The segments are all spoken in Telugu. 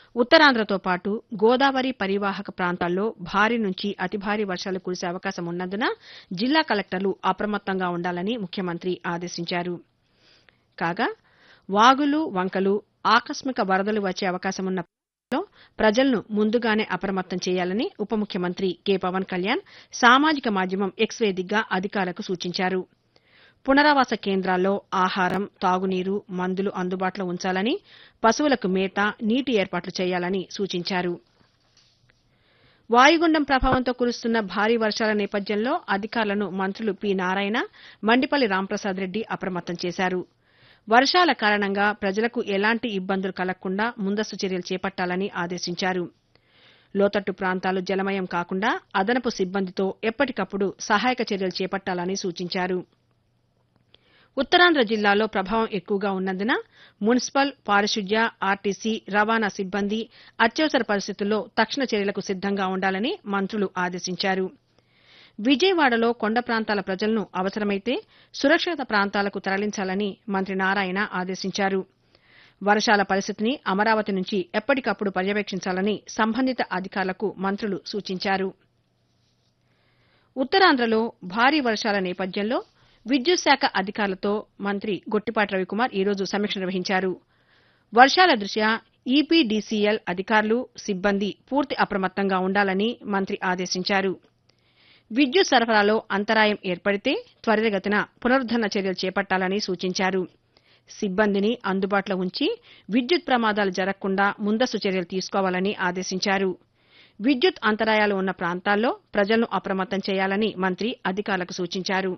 ఉత్తరాంధ్రతో పాటు గోదావరి పరివాహక ప్రాంతాల్లో భారీ నుంచి అతి భారీ వర్షాలు కురిసే అవకాశం ఉన్నందున జిల్లా కలెక్టర్లు అప్రమత్తంగా ఉండాలని ముఖ్యమంత్రి ఆదేశించారు కాగా వాగులు వంకలు ఆకస్మిక వరదలు వచ్చే అవకాశమున్న లో ప్రజలను ముందుగానే అప్రమత్తం చేయాలని ఉప ముఖ్యమంత్రి కె పవన్ కళ్యాణ్ సామాజిక మాధ్యమం ఎక్స్ వేదికగా అధికారులకు సూచించారు పునరావాస కేంద్రాల్లో ఆహారం తాగునీరు మందులు అందుబాటులో ఉంచాలని పశువులకు మేత నీటి ఏర్పాట్లు చేయాలని సూచించారు వాయుగుండం ప్రభావంతో కురుస్తున్న భారీ వర్షాల నేపథ్యంలో అధికారులను మంత్రులు పి నారాయణ మండిపల్లి రాంప్రసాద్ రెడ్డి అప్రమత్తం చేశారు వర్షాల కారణంగా ప్రజలకు ఎలాంటి ఇబ్బందులు కలగకుండా ముందస్తు చర్యలు చేపట్టాలని ఆదేశించారు లోతట్టు ప్రాంతాలు జలమయం కాకుండా అదనపు సిబ్బందితో ఎప్పటికప్పుడు సహాయక చర్యలు చేపట్టాలని సూచించారు ఉత్తరాంధ్ర జిల్లాలో ప్రభావం ఎక్కువగా ఉన్నందున మున్సిపల్ పారిశుద్ధ్య ఆర్టీసీ రవాణా సిబ్బంది అత్యవసర పరిస్థితుల్లో తక్షణ చర్యలకు సిద్దంగా ఉండాలని మంత్రులు ఆదేశించారు విజయవాడలో కొండ ప్రాంతాల ప్రజలను అవసరమైతే సురక్షిత ప్రాంతాలకు తరలించాలని మంత్రి నారాయణ ఆదేశించారు వర్షాల పరిస్థితిని అమరావతి నుంచి ఎప్పటికప్పుడు పర్యవేక్షించాలని సంబంధిత అధికారులకు మంత్రులు సూచించారు ఉత్తరాంధ్రలో భారీ వర్షాల నేపథ్యంలో విద్యుత్ శాఖ అధికారులతో మంత్రి గొట్టిపాటి రవికుమార్ ఈరోజు సమీక్ష నిర్వహించారు వర్షాల దృష్ట్యా ఈపీడీసీఎల్ అధికారులు సిబ్బంది పూర్తి అప్రమత్తంగా ఉండాలని మంత్రి ఆదేశించారు విద్యుత్ సరఫరాలో అంతరాయం ఏర్పడితే త్వరితగతిన పునరుద్దరణ చర్యలు చేపట్టాలని సూచించారు సిబ్బందిని అందుబాటులో ఉంచి విద్యుత్ ప్రమాదాలు జరగకుండా ముందస్తు చర్యలు తీసుకోవాలని ఆదేశించారు విద్యుత్ అంతరాయాలు ఉన్న ప్రాంతాల్లో ప్రజలను అప్రమత్తం చేయాలని మంత్రి అధికారులకు సూచించారు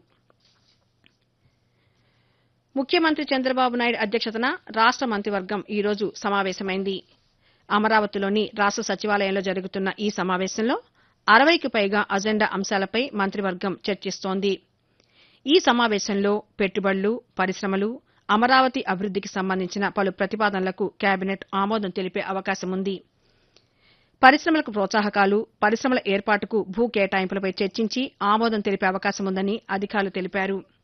ముఖ్యమంత్రి చంద్రబాబు నాయుడు అధ్యక్షతన రాష్ట మంత్రివర్గం ఈరోజు సమావేశమైంది అమరావతిలోని రాష్ట సచివాలయంలో జరుగుతున్న ఈ సమావేశంలో అరవైకి పైగా అజెండా అంశాలపై మంత్రివర్గం చర్చిస్తోంది ఈ సమావేశంలో పెట్టుబడులు పరిశ్రమలు అమరావతి అభివృద్దికి సంబంధించిన పలు ప్రతిపాదనలకు కేబినెట్ ఆమోదం తెలిపే అవకాశముంది పరిశ్రమలకు ప్రోత్సాహకాలు పరిశ్రమల ఏర్పాటుకు భూ కేటాయింపులపై చర్చించి ఆమోదం తెలిపే అవకాశముందని అధికారులు తెలిపారు